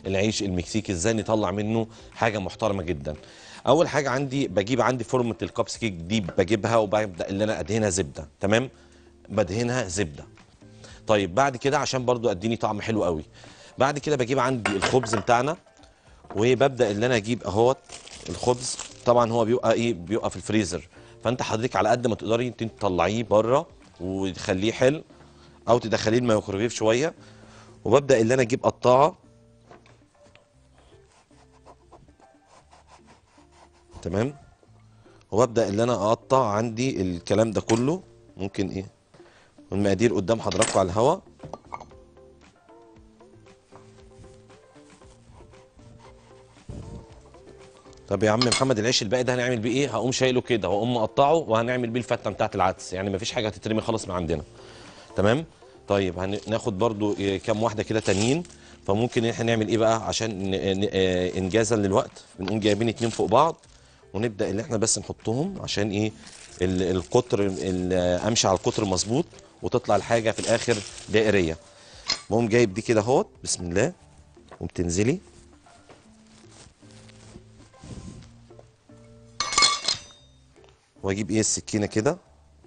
العيش المكسيكي ازاي نطلع منه حاجه محترمه جدا اول حاجه عندي بجيب عندي فورمه الكابس كيك دي بجيبها وببدا اللي انا ادهنها زبده تمام بدهنها زبده طيب بعد كده عشان برضو اديني طعم حلو قوي بعد كده بجيب عندي الخبز بتاعنا وببدا اللي انا اجيب اهوت الخبز طبعا هو بيبقى ايه بيبقى في الفريزر فانت حضرتك على قد ما تقدري انت تطلعيه بره وتخليه حلو او تدخليه الميكروويف شويه وببدا اللي انا اجيب قطاعه تمام وببدا اللي انا اقطع عندي الكلام ده كله ممكن ايه والمقادير قدام حضراتكم على الهوا طب يا عم محمد العيش الباقي ده هنعمل بيه ايه هقوم شايله كده واقوم مقطعه وهنعمل بيه الفته بتاعت العدس يعني مفيش حاجه هتترمي خالص من عندنا تمام طيب هناخد برضو إيه كام واحده كده تانيين فممكن احنا نعمل ايه بقى عشان ن- ن- آه، انجازا للوقت بنقوم جايبين اتنين فوق بعض ونبدا اللي احنا بس نحطهم عشان ايه ال- القطر ال- امشي على القطر مظبوط وتطلع الحاجه في الاخر دائريه بقوم جايب دي كده اهوت بسم الله وبتنزلي واجيب ايه السكينه كده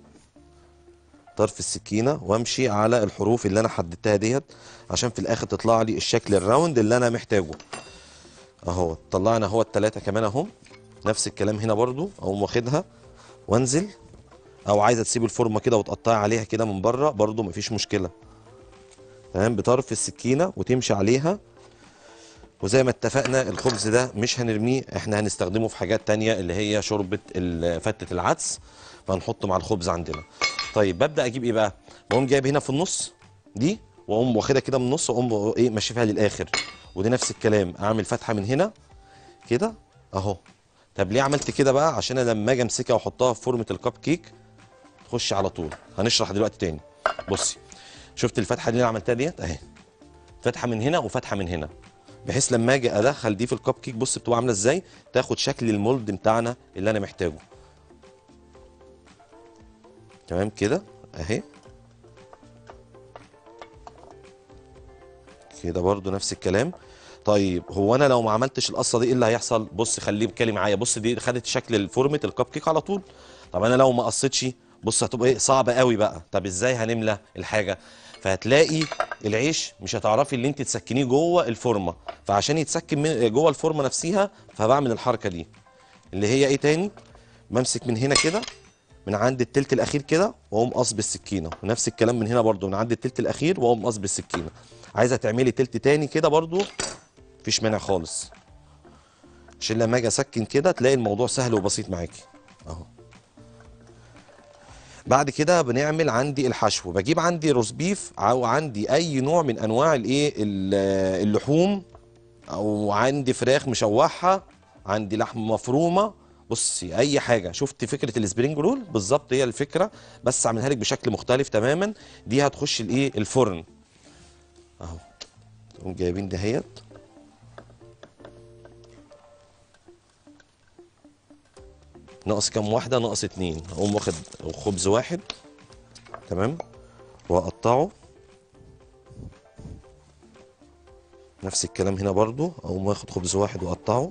طرف السكينه وامشي على الحروف اللي انا حددتها ديت عشان في الاخر تطلع لي الشكل الراوند اللي انا محتاجه اهو طلعنا اهو التلاته كمان اهو نفس الكلام هنا برضو اقوم واخدها وانزل او عايزه تسيب الفورمه كده وتقطعي عليها كده من بره برضو مفيش مشكله تمام بطرف السكينه وتمشي عليها وزي ما اتفقنا الخبز ده مش هنرميه احنا هنستخدمه في حاجات تانية اللي هي شوربة ال- فتة العدس فهنحطه مع الخبز عندنا طيب ببدأ اجيب ايه بقى بقوم جايب هنا في النص دي واقوم واخدها كده من النص واقوم ايه ماشيها للاخر ودي نفس الكلام اعمل فتحة من هنا كده اهو طب ليه عملت كده بقى عشان انا لما اجي امسكها واحطها في فورمة الكب كيك تخش على طول هنشرح دلوقتي تاني بصي شفت الفتحة اللي انا عملتها ديت اهي فتحة من هنا وفتحة من هنا بحيث لما اجي ادخل دي في الكب كيك بص بتبقى عامله ازاي تاخد شكل المولد بتاعنا اللي انا محتاجه تمام كده اهي كده برضو نفس الكلام طيب هو انا لو ما عملتش القصه دي ايه اللي هيحصل بص خليه بكلي معايا بص دي خدت شكل الفورمه الكب كيك على طول طب انا لو ما قصيتش بص هتبقى ايه صعبه قوي بقى طب ازاي هنملى الحاجه فهتلاقي العيش مش هتعرفي اللي انت تسكنيه جوه الفورمه فعشان يتسكن من جوه الفورمه نفسها فبعمل الحركه دي اللي هي ايه تاني بمسك من هنا كده من عند التلت الاخير كده واقوم قص بالسكينه ونفس الكلام من هنا برضو من عند التلت الاخير واقوم قص بالسكينه عايزه تعملي تلت تاني كده برضو مفيش مانع خالص عشان لما اجي اسكن كده تلاقي الموضوع سهل وبسيط معاكي اهو بعد كده بنعمل عندي الحشو بجيب عندي روز بيف او عندي اي نوع من انواع الايه ال- اللحوم او عندي فراخ مشوحه عندي لحم مفرومه بصي اي حاجه شفت فكره السبرينج رول بالظبط هي الفكره بس اعملها لك بشكل مختلف تماما دي هتخش الايه الفرن اهو تقوم جايبين دهيت ناقص كام واحده ناقص اتنين اقوم واخد خبز واحد تمام واقطعه نفس الكلام هنا برضو اقوم واخد خبز واحد واقطعه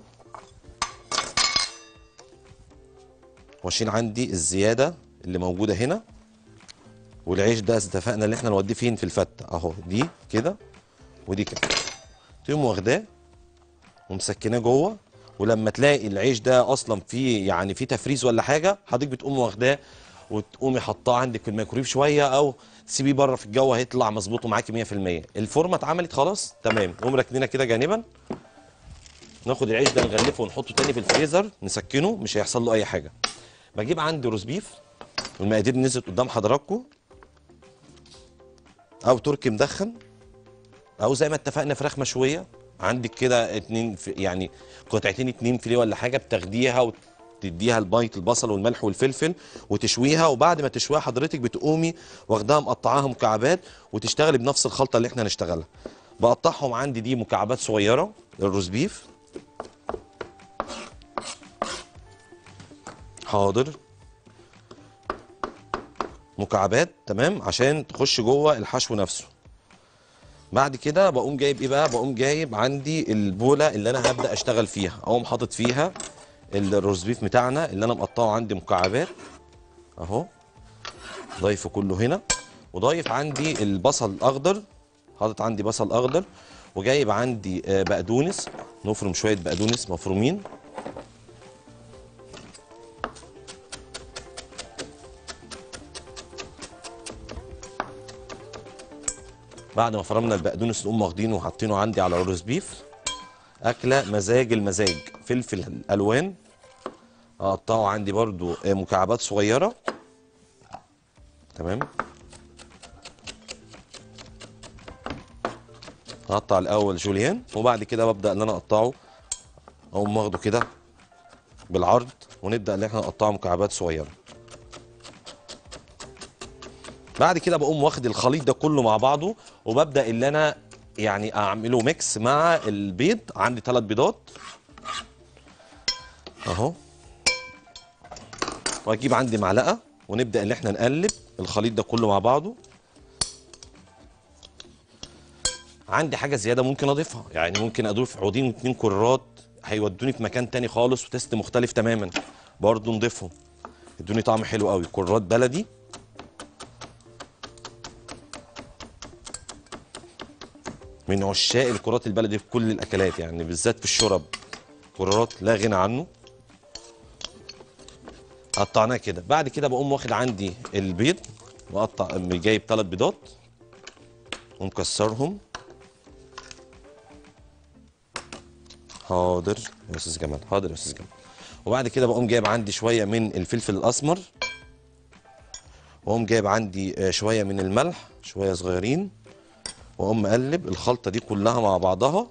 واشيل عندي الزياده اللي موجوده هنا والعيش ده اتفقنا ان احنا نوديه فين في الفته اهو دي كده ودي كده تقوم واخداه ومسكناه جوه ولما تلاقي العيش ده اصلا فيه يعني فيه تفريز ولا حاجه حضرتك بتقوم واخداه وتقومي حطاه عندك في الميكرويف شويه او تسيبيه بره في الجو هيطلع مظبوط ومعاكي 100% الفورمه اتعملت خلاص تمام نقوم راكنينها كده جانبا ناخد العيش ده نغلفه ونحطه تاني في الفريزر نسكنه مش هيحصل له اي حاجه بجيب عندي روز بيف والمقادير نزلت قدام حضراتكم او تركي مدخن او زي ما اتفقنا فراخ مشويه عندك كده اتنين في يعني قطعتين اتنين فيليه ولا حاجه بتاخديها وتديها البيض البصل والملح والفلفل وتشويها وبعد ما تشويها حضرتك بتقومي واخداها مقطعاها مكعبات وتشتغلي بنفس الخلطه اللي احنا هنشتغلها بقطعهم عندي دي مكعبات صغيره الروز بيف حاضر مكعبات تمام عشان تخش جوه الحشو نفسه بعد كده بقوم جايب ايه بقى بقوم جايب عندي البوله اللي انا هبدا اشتغل فيها اقوم حاطط فيها الروز بيف بتاعنا اللي انا مقطعه عندي مكعبات اهو ضايفه كله هنا وضايف عندي البصل الاخضر حاطط عندي بصل اخضر وجايب عندي آه، بقدونس نفرم شويه بقدونس مفرومين بعد ما فرمنا البقدونس نقوم واخدينه وحاطينه عندي على الروز بيف اكله مزاج المزاج فلفل الوان اقطعه عندي برضو آه، مكعبات صغيره تمام هقطع الاول جوليان وبعد كده ببدا ان انا اقطعه اقوم واخده كده بالعرض ونبدا ان احنا نقطعه مكعبات صغيره بعد كده بقوم واخد الخليط ده كله مع بعضه وببدا اللي انا يعني اعمله ميكس مع البيض عندي ثلاث بيضات اهو واجيب عندي معلقه ونبدا ان احنا نقلب الخليط ده كله مع بعضه عندي حاجه زياده ممكن اضيفها يعني ممكن اضيف عودين واتنين كرات هيودوني في مكان تاني خالص وتست مختلف تماما برضه نضيفهم ادوني طعم حلو قوي كرات بلدي من عشاق الكرات البلدي في كل الاكلات يعني بالذات في الشرب كرات لا غنى عنه قطعناه كده بعد كده بقوم واخد عندي البيض وقطع جايب ثلاث بيضات ومكسرهم حاضر يا استاذ جمال حاضر يا استاذ جمال وبعد كده بقوم جايب عندي شويه من الفلفل الاسمر واقوم جايب عندي آه، شويه من الملح شويه صغيرين واقوم مقلب الخلطه دي كلها مع بعضها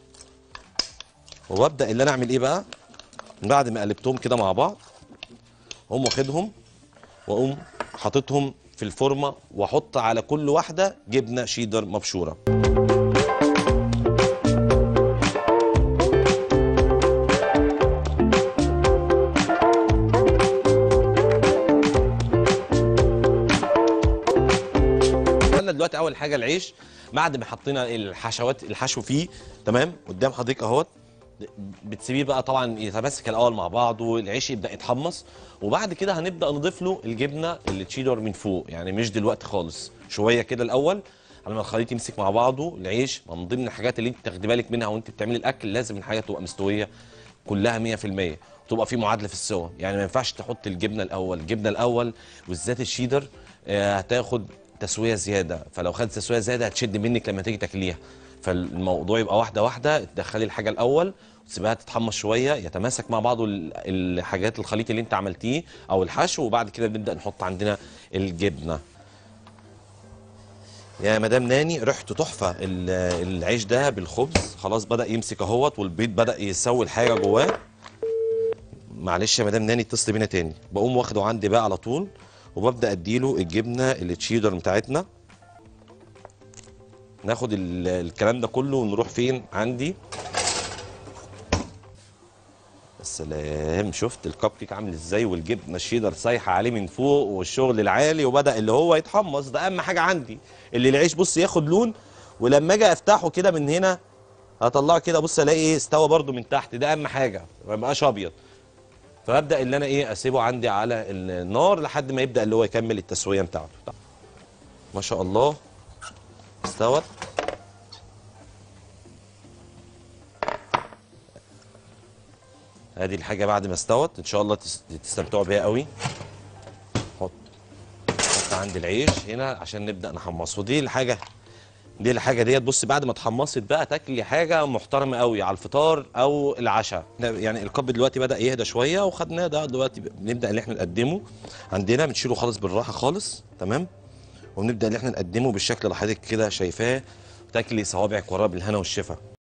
وابدا اللي انا اعمل ايه بقى بعد ما قلبتهم كده مع بعض اقوم واخدهم واقوم حاططهم في الفورمه واحط على كل واحده جبنه شيدر مبشوره عملنا دلوقتي اول حاجه العيش بعد ما حطينا الحشوات الحشو فيه تمام قدام حضرتك اهوت بتسيبيه بقى طبعا يتماسك الاول مع بعض والعيش يبدا يتحمص وبعد كده هنبدا نضيف له الجبنه اللي تشيدر من فوق يعني مش دلوقتي خالص شويه كده الاول على ما الخليط يمسك مع بعضه العيش من ضمن الحاجات اللي انت تاخدي بالك منها وانت بتعملي الاكل لازم الحاجه تبقى مستويه كلها 100% وتبقى في معادله في السوا يعني ما ينفعش تحط الجبنه الاول الجبنه الاول والذات الشيدر آه، هتاخد تسويه زياده فلو خدت تسويه زياده هتشد منك لما تيجي تاكليها فالموضوع يبقى واحده واحده تدخلي الحاجه الاول وتسيبها تتحمص شويه يتماسك مع بعضه ال- الحاجات الخليط اللي انت عملتيه او الحشو وبعد كده بنبدا نحط عندنا الجبنه يا مدام ناني ريحته تحفه ال- العيش ده بالخبز خلاص بدا يمسك اهوت والبيض بدا يسوي الحاجه جواه معلش يا مدام ناني اتصلي بينا تاني بقوم واخده عندي بقى على طول وببدا اديله الجبنه اللي تشيدر بتاعتنا ناخد ال- الكلام ده كله ونروح فين عندي السلام شفت الكب كيك عامل ازاي والجبنه الشيدر سايحه عليه من فوق والشغل العالي وبدا اللي هو يتحمص ده اهم حاجه عندي اللي العيش بص ياخد لون ولما اجي افتحه كده من هنا هطلعه كده بص الاقي ايه استوى برده من تحت ده اهم حاجه ما يبقاش ابيض فببدا اللي انا ايه اسيبه عندي على النار لحد ما يبدا اللي هو يكمل التسويه بتاعته ما شاء الله استوت ادي الحاجه بعد ما استوت ان شاء الله تس- تستمتعوا بيها قوي حط حط عندي العيش هنا عشان نبدا نحمصه دي الحاجه دي الحاجه ديت بص بعد ما اتحمصت بقى تاكلي حاجه محترمه قوي على الفطار او العشاء يعني الكب دلوقتي بدا يهدى شويه وخدناه ده دلوقتي بنبدا ان احنا نقدمه عندنا بنشيله خالص بالراحه خالص تمام وبنبدا ان احنا نقدمه بالشكل اللي حضرتك كده شايفاه تاكلي صوابعك وراه بالهنا والشفا